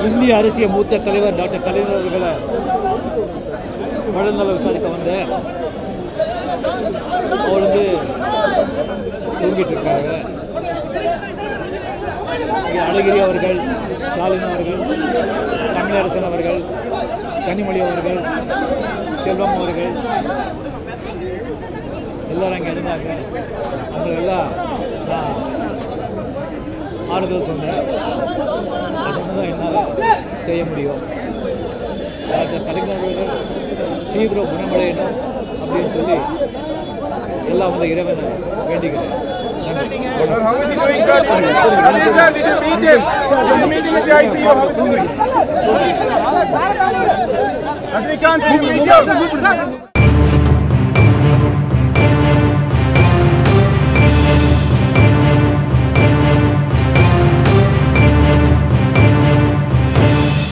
இந்திய அரசியல் மூத்த தலைவர் டாக்டர் கலைஞர் அவர்களை உடல்நல விசாரிக்க வந்த அவர் வந்து தூங்கிட்டு இருக்காங்க இங்கே அழகிரி அவர்கள் ஸ்டாலின் அவர்கள் தமிழரசன் அவர்கள் கனிமொழி அவர்கள் செல்வம் அவர்கள் எல்லாரும் அங்கே இருந்தாங்க அவங்களெல்லாம் நான் ஆறுதல் சொன்னேன் அது ஒன்று தான் என்னால் செய்ய முடியும் டாக்டர் கலைஞர் அவர்கள் சீக்கிரம் குணமடையணும் அப்படின்னு சொல்லி எல்லாம் வந்து இறைவனை வேண்டிக்கிறேன் நன்றி Sir, how is he doing, sir? Rajini sir, did you meet him? Did you meet him at the ICU? How is he doing? Rajinikanth, did you meet him?